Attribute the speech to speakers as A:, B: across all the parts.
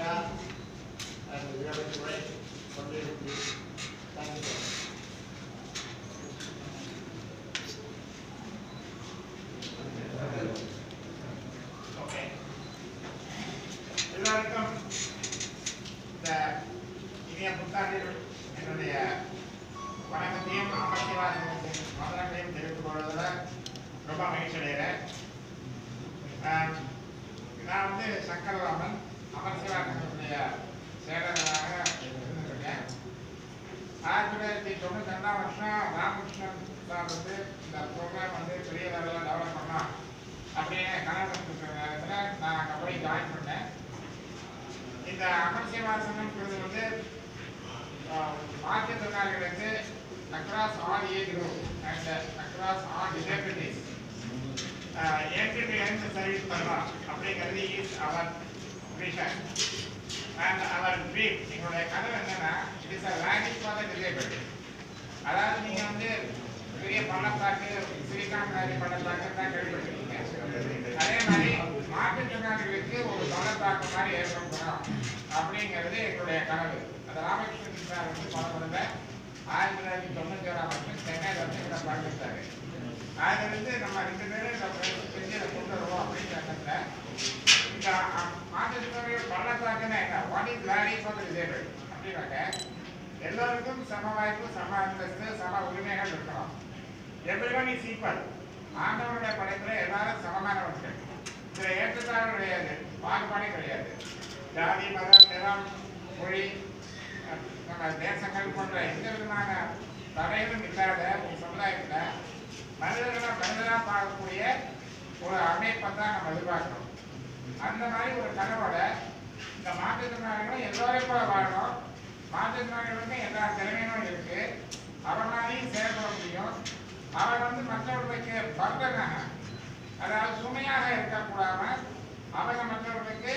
A: that, and we have a great community. Thank you.
B: Okay எல்லாருக்கும் இந்த இனிய புத்தாண்டில் என்னுடைய வணக்கத்தையும் அமைச்சராசனத்தின் மதுரங்களையும் தெரிவித்துக் கொள்வதில் ரொம்ப மகிழ்ச்சி அடைகிறேன் ஆஹ், நான் வந்து சங்கரராமன் அமர்சிவாசனத்துடைய செயலராக இருந்திருக்கேன் ஆயிரத்தி தொள்ளாயிரத்தி தொண்ணூத்தி ரெண்டாம் வருஷம் ராமகிருஷ்ணன் சார் வந்து இந்த ப்ரோக்ராம் வந்து பெரிய லெவலில் டெவலப் பண்ணலாம் அப்படின்னு கனவு இருக்கிற நேரத்தில் நான் அங்கே போய் ஜாயின் பண்ணேன் இந்த அமர்சியவாசனம்ங்கிறது வந்து ஆஹ், மாற்றுத்திறனாளிகளுக்கு across all age group and across all disabilities ஏற்கனவே எந்த சர்வீஸ் பண்ணலாம் அப்படிங்கிறது is our vision and our dream எங்களுடைய கனவு என்னன்னா it is a landing for the disabled அதாவது நீங்க வந்து பெரிய பள்ளத்தாக்கு சிலிகான் வேலி பள்ளத்தாக்கு தான் கேள்விப்பட்டிருக்கீங்க அதே மாதிரி மாற்றுத்திறனாளிகளுக்கு ஒரு பள்ளத்தாக்கு மாதிரி ஏற்படுத்தணும் அப்படிங்கிறது எங்களுடைய கனவு அந்த ராமகிருஷ்ணன் சார் வந்து பல முதல்ல ஆயிரத்தி தொள்ளாயிரத்தி தொண்ணூத்தி ஓராம் வருஷம் சென்னையில வந்து இதை பங்கெடுத்தாரு அதுல இருந்து நம்ம ரெண்டு பேரும் இந்த முயற்சி செஞ்சு அதை கொண்டு வருவோம் அப்படிங்கிற எண்ணத்துல இந்த மாற்றுத்திறனாளிகள் பள்ளத்தாக்குன்னா என்ன what is valley for the disabled அப்படின்னாக்க எல்லாருக்கும் சம வாய்ப்பு சம அந்தஸ்து சம உரிமைகள் இருக்கணும் எவ்ரிவன் இஸ் ஈக்குவல் ஆண்டவனுடைய படைப்புல எல்லாரும் சமமானவர்கள் இதுல ஏற்றத்தாழ்வு கிடையாது பாகுபாடே கிடையாது ஜாதி மதம் நிறம் மொழி அஹ், நம்ம தேசங்கள் போன்ற எந்த விதமான தடைகளும் இல்லாத ஒரு சமுதாயத்துல மனிதர்களை மனிதனா பார்க்கக்கூடிய ஒரு அமைப்பை தான் நம்ம எதிர்பார்க்கிறோம் அந்த மாதிரி ஒரு கனவோட இந்த மாற்றுத்திறனாளிகளும் எல்லாரையும் போல வாழணும் மாற்றுத்திறனாளிகளுக்கும் எல்லா திறமையும் இருக்கு அவனாலையும் செயல்பட முடியும் அவன் வந்து மற்றவர்களுக்கு பர்டனாக அதாவது சுமையாக இருக்கக்கூடாம அவங்க மற்றவர்களுக்கு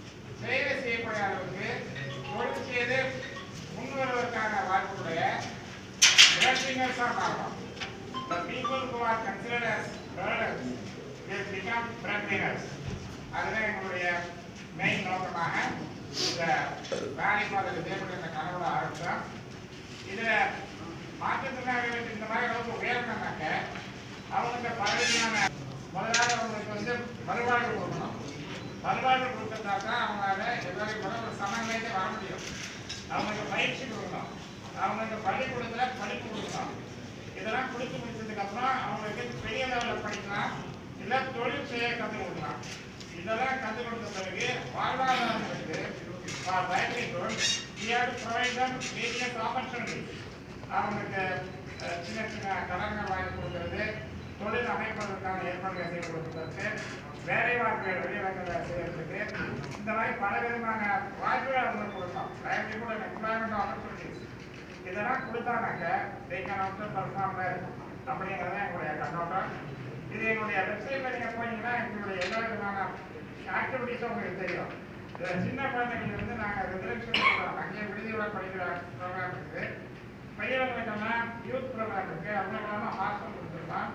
B: சேவை செய்யக்கூடிய அளவுக்கு தொழில் செய்து முன் வருவதற்கான வாய்ப்புடைய இலக்கியங்கள்ஸா மாறணும் The people who are considered as burdens will become breadwinners. அதுதான் எங்களுடைய மெயின் நோக்கமாக இந்த வேலை பாதையில் தேவைப்பட்ட இந்த கனவோட ஆரம்பிச்சோம் இதுல மாற்றுத்திறனாளிகளுக்கு இந்த மாதிரி அளவுக்கு உயரணும்னாக்க அவங்களுக்கு பலவிதமான முதலாவது அவங்களுக்கு வந்து மறுவாழ்வு கொடுக்கணும் மறுவாழ்வு கொடுக்கறதா தான் அவங்களால எல்லாரையும் கூட ஒரு சமநிலையில வர முடியும் அவங்களுக்கு பயிற்சி கொடுக்கணும் அவங்களுக்கு பள்ளிக்கூடத்துல படிப்பு கொடுக்கணும் இதெல்லாம் கொடுத்து முடிச்சதுக்கு அப்புறம் அவங்களுக்கு பெரிய லெவலில் படிக்கலாம் இல்ல தொழில் செய்ய கற்றுக் கொடுக்கலாம் இதெல்லாம் கற்றுக் கொடுத்த பிறகு வாழ்வாதாரங்களுக்கு for livelihood, we have to provide them various opportunities. அவங்களுக்கு அஹ், சின்ன சின்ன கடன்கள் வாங்கி கொடுக்கறது தொழில் அமைப்பதற்கான ஏற்பாடுகளை செய்து கொடுக்கறதுக்கு வேலை வாய்ப்புகள் வெளிவாய்ப்புகளை செய்யறதுக்கு இந்த மாதிரி பல விதமான வாய்ப்புகள் அவங்களுக்கு கொடுக்கலாம் லைவ்லிஹுட் அண்ட் எம்ப்ளாய்மெண்ட் ஆப்பர்ச்சுனிட்டிஸ் இதெல்லாம் கொடுத்தானாக்க they can also perform well அப்படிங்கிறது தான் எங்களுடைய கண்ணோட்டம் இது எங்களுடைய வெப்சைட்ல நீங்க போனீங்கன்னா எங்களுடைய எல்லா விதமான ஆக்டிவிட்டிஸும் உங்களுக்கு தெரியும் இதுல சின்ன குழந்தைகளுக்கு வந்து நாங்க ரெசிடென்ஷியல் ப்ரோக்ராம் அங்கேயே விடுதியோட படிக்கிற ப்ரோக்ராம் இருக்குது பெரியவங்களுக்கெல்லாம் யூத் ப்ரோக்ராம் இருக்கு அவங்களுக்கெல்லாம் ஹாஸ்டல் கொடுத்துருக்கோம்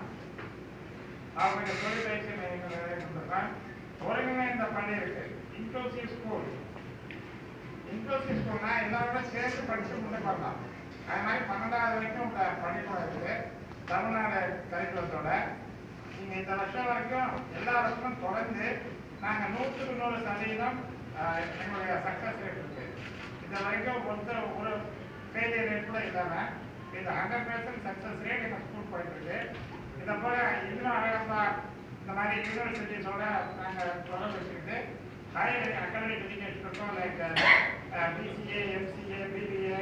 B: அவங்களுக்கு தொழில் பயிற்சி நிலையங்கள் கொடுத்துருக்கோம் ஒருங்கிணைந்த பள்ளி இருக்கு இன்க்ளூசிவ் ஸ்கூல் இன்க்ளூசிவ் ஸ்கூல்னா எல்லாரோட சேர்த்து படிச்சு முன்னே பண்ணலாம் அது மாதிரி பன்னெண்டாவது வரைக்கும் இந்த பள்ளிக்கூடம் இருக்குது தமிழ்நாடு கரிக்குலத்தோட நீங்க இந்த வருஷம் வரைக்கும் எல்லா வருஷமும் தொடர்ந்து நாங்க நூற்றுக்கு நூறு சதவீதம் ஆஹ், எங்களுடைய சக்சஸ் ரேட் இருக்கு இந்த வரைக்கும் ஒருத்தர் ஒரு ஃபெயிலியர் ரேட் கூட இல்லாம இது ஹண்ட்ரட் பர்சன்ட் சக்சஸ் ரேட் எங்க ஸ்கூல் போயிட்டு இருக்கு இதை போல இன்னும் அழகா இந்த மாதிரி யூனிவர்சிட்டிஸோட நாங்க தொடர்பு வச்சுக்கிட்டு ஹையர் அகாடமிக் எஜுகேஷனுக்கும் like BCA MCA BBA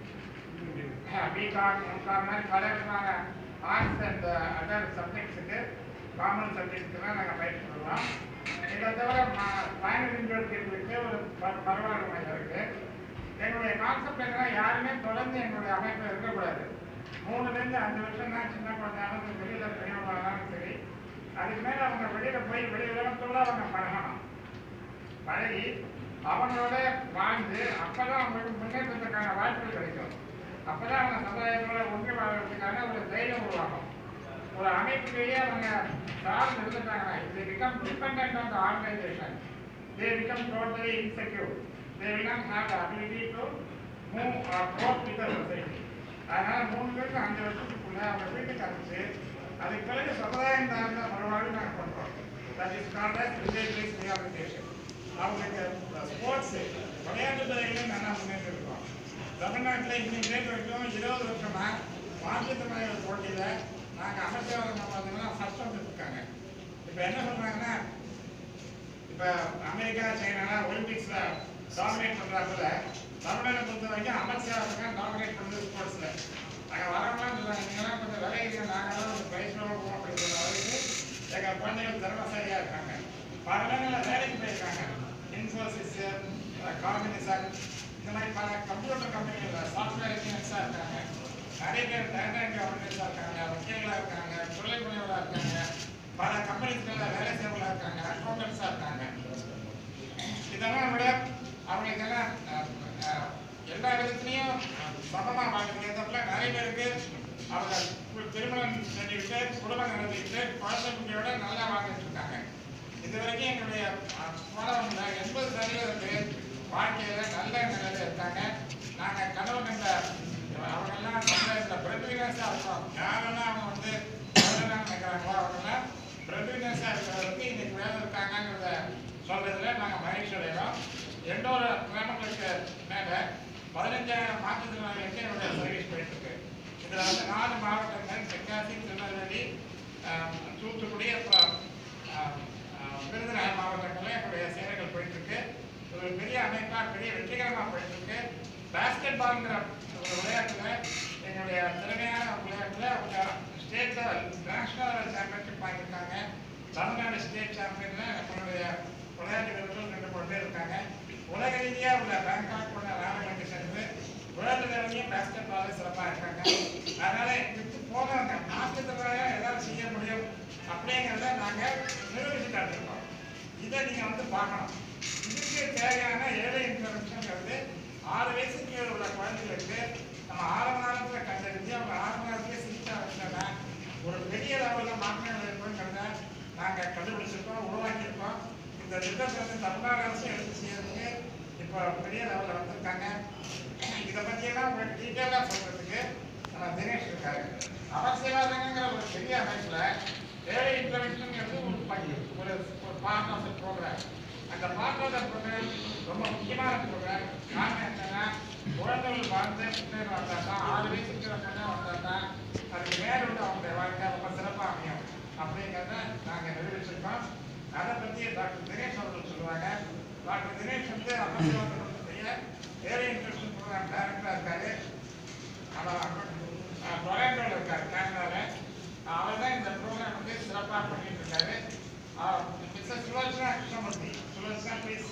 B: BCom MCom மாதிரி பல விதமான ஆர்ட்ஸ் அண்ட் அதர் சப்ஜெக்ட்ஸுக்கு காமன் சப்ஜெக்ட்ஸ்லாம் நாங்கள் பயிற்சி கொடுக்கலாம் இதை தவிர ஃபைனல் இன்ஜினியர்களுக்கு ஒரு ப- பரவாயில்ல மையம் இருக்கு எங்களுடைய கான்செப்ட் என்னன்னா யாருமே தொடர்ந்து எங்களுடைய அமைப்பில் இருக்கக்கூடாது மூணுலேருந்து அஞ்சு வருஷம் தான் சின்ன குழந்தையாலும் வெளியில பெரியவங்களாலும் சரி அதுக்கு மேல அவங்க வெளியில போய் வெளி உலகத்தோட அவங்க பழகணும் பழகி அவங்களோட வாழ்ந்து அப்பதான் அவங்களுக்கு முன்னேற்றத்துக்கான வாய்ப்புகள் கிடைக்கும் அப்பதான் அவங்க சமுதாயத்தோட ஒன்றி வாழ்றதுக்கான ஒரு தைரியம் உருவாகும் ஒரு அமைப்புலேயே அவங்க சார்ந்து இருந்துட்டாங்கன்னா இது become depend on the organisation they become totally insecure they will not have the ability to move or cope with the society. அதனால மூணு பேருக்கு அஞ்சு வருஷத்துக்குள்ள அவங்க வீட்டுக்கு அனுப்பிச்சு அதுக்கு பிறகு சமுதாயம் சார்ந்த மறுவாழ்வு நாங்கள் பண்றோம் that is called as relatives rehabilitation அவங்களுக்கு ஸ்போர்ட்ஸ் விளையாட்டு துறையிலும் நல்லா முன்னேற்றம் இருக்கோம் தமிழ்நாட்டில் இன்னைக்கு டேட் வரைக்கும் இருபது வருஷமா மாற்றுத்திறனாளிகள் போட்டியில் நாங்கள் அமைச்சர் பார்த்தீங்கன்னா ஃபர்ஸ்ட் வந்து இருக்காங்க இப்போ என்ன சொல்றாங்கன்னா இப்போ அமெரிக்கா சைனா ஒலிம்பிக்ஸ்ல டாமினேட் பண்றாப்புல தமிழ்நாட்டை பொறுத்த வரைக்கும் அமைச்சராக டாமினேட் பண்ணுறது ஸ்போர்ட்ஸ்ல நாங்கள் வரவங்களாம் சொல்றாங்க நீங்களாம் கொஞ்சம் விளையாடுங்க நாங்களாம் ஒரு பிரைஸ் போவோம் அப்படின்னு சொல்ற அளவுக்கு எங்கள் குழந்தைகள் திறமசாலியாக இருக்காங்க பல இடங்களில் வேலைக்கு போயிருக்காங்க இன்ஃபோசிஸ் காம்பினிசன் இந்த மாதிரி பல கம்ப்யூட்டர் கம்பெனிகளில் சாஃப்ட்வேர் இன்ஜினியர்ஸாக இருக்காங்க நிறைய பேர் டேட்டா என்ட்ரி ஆபரேட்டர்ஸாக இருக்காங்க வக்கீல்களாக இருக்காங்க தொழில் முனைவராக இருக்காங்க பல கம்பெனிஸ்களில் வேலை செய்வர்களாக இருக்காங்க அக்கௌண்டன்ஸாக இருக்காங்க இதெல்லாம் விட அவங்களுக்கெல்லாம் அஹ், அஹ், எல்லா விதத்துலையும் சமமாக வாழ்க்கையில நிறைய பேருக்கு அவங்க கு- திருமணம் செஞ்சுக்கிட்டு குடும்பம் நடத்திக்கிட்டு குழந்தை குட்டியோட நல்லா வாழ்ந்துட்டு இருக்காங்க இது வரைக்கும் எங்களுடைய அஹ், மாணவர்கள எண்பது சதவீதம் பேர் வாழ்க்கையில நல்ல நிலையில இருக்காங்க நாங்க கனவு கண்ட அவங்கெல்லாம் சமுதாயத்தில் பிரதிநிதியாக இருக்கோம் யாரெல்லாம் அவங்க வந்து வேலைலாம் நினைக்கிறாங்களோ அவங்கெல்லாம் பிரதிநிதியாக இருக்கிறவருக்கு இன்னைக்கு வேலை இருக்காங்கங்கிறத சொல்றதுல நாங்க மகிழ்ச்சி அடைகிறோம் எண்ணூறு கிராமங்களுக்கு மேல பதினஞ்சாயிரம் மாற்றுத்திறனாளிகளுக்கு என்னுடைய சர்வீஸ் போயிட்டு இருக்கு இதுல வந்து நாலு மாவட்டங்கள் தென்காசி திருநெல்வேலி ஆஹ், தூத்துக்குடி அப்புறம் ஆஹ், ஆஹ், விருதுநகர் மாவட்டங்களில் என்னுடைய சேவைகள் போயிட்டு இருக்கு இது ஒரு பெரிய அமைப்பா பெரிய வெற்றிகரமா போயிட்டு இருக்கு பாஸ்கெட் பால்ங்கிற ஒரு விளையாட்டுல எங்களுடைய திறமையான விளையாட்டுல அவங்க state level national level championship வாங்கியிருக்காங்க தமிழ்நாடு ஸ்டேட் சாம்பியன்ல நம்மளுடைய விளையாட்டு வீரர்கள் ரெண்டு மூணு பேர் இருக்காங்க உலக ரீதியா உள்ள பேங்காக் போன்ற நாடுகளுக்கு சென்று வேர்ல்டு லெவலையும் பாஸ்கெட் பால் சிறப்பாக இருக்காங்க அதனால விட்டு போனவங்க மாற்றுத்திறனாக ஏதாவது செய்ய முடியும் அப்படிங்கிறத நாங்க நிரூபிச்சு காட்டியிருக்கோம் இதை நீங்க வந்து பார்க்கணும் இதுக்கு தேவையான ஏழை இன்ஃபர்மேஷன்ங்கிறது ஆறு வயசுக்கு கீழே உள்ள குழந்தைகளுக்கு நம்ம ஆரம்ப காலத்துல கண்டறிஞ்சு அவங்க ஆரம்ப காலத்திலே சிகிச்சை வச்சோம்னா ஒரு பெரிய லெவலில் மாற்றங்கள் இருக்குங்கிறத நாங்க கண்டுபிடிச்சிருக்கோம் உருவாக்கியிருக்கோம் இந்த திட்டத்தை வந்து தமிழ்நாடு அரசு எடுத்து செய்யறதுக்கு இப்போ பெரிய லெவலில் வந்திருக்காங்க இதை பற்றியெல்லாம் உங்களுக்கு டீட்டெயிலாக சொல்றதுக்கு நம்ம தினேஷ் இருக்காரு அவசியவாதங்கிற ஒரு பெரிய அமைப்புல ஏழை இன்டர்வென்ஷன்ங்கிறது ஒரு பங்கு ஒரு ஒரு பார்ட் ஆஃப் த ப்ரோக்ராம் அந்த பார்ட் ஆஃப் த ப்ரோக்ராம் ரொம்ப முக்கியமான ப்ரோக்ராம் காரணம் என்னன்னா குழந்தைகள் வாழ்ந்து முன்னேறி வந்தா தான் ஆறு வயசுக்கு பொண்ணு வந்தா தான் அதுக்கு மேல உள்ள அவங்களுடைய வாழ்க்கை ரொம்ப சிறப்பாக அமையும் அப்படிங்கிறத நாங்கள் நிரூபிச்சிருக்கோம் அதை பற்றி டாக்டர் தினேஷ் அவர்கள் சொல்லுவாங்க டாக்டர் தினேஷ் வந்து அமைச்சர்களுடைய ஏழை இன்டர்வென்ஷன் ப்ரோக்ராம் டைரக்டராக இருக்காரு அவர் டொரண்டோவில் இருக்கார் கேனடாவில் அவர் தான் இந்த ப்ரோக்ராம் வந்து சிறப்பாக பண்ணிட்டு இருக்காரு mister Sulochana Krishnamurthy Sulochana please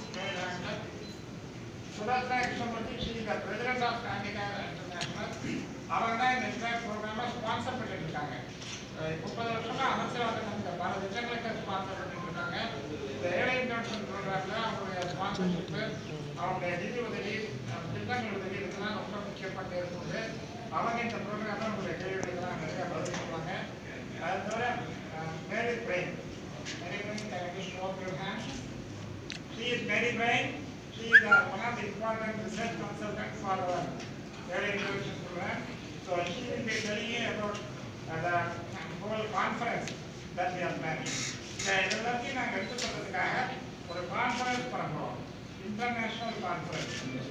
B: Sulochana Krishnamurthy she the president of Kandika International அவங்க தான் இந்த என்டையர் ப்ரோக்ராமை ஸ்பான்சர் பண்ணிட்டு இருக்காங்க அஹ் முப்பது வருஷமா அமைச்சரவாதம் இந்த பல திட்டங்களுக்கு ஸ்பான்சர் பண்ணிட்டு இருக்காங்க இந்த ஏழை இன்டர்நேஷனல் ப்ரோக்ராம்ல அவங்களுடைய ஸ்பான்சர்ஷிப் அவங்களுடைய நிதி உதவி அஹ் திட்டங்கள் உதவி இதெல்லாம் ரொம்ப முக்கியப்பட்டு இருக்குது அவங்க இந்த ப்ரோக்ராம் உங்களுடைய கேள்விகளுக்கெல்லாம் நிறைய பதில் சொல்லுவாங்க அது தவிர Mary Brain Mary Brain can you show your hand She is Mary Brain. She is uh, one of the important research consultants for our early intervention program. So she will be telling you about uh, the whole conference that we are planning. இந்த எல்லாத்தையும் நாங்கள் எடுத்து சொல்றதுக்காக ஒரு conference பண்ண போறோம் international conference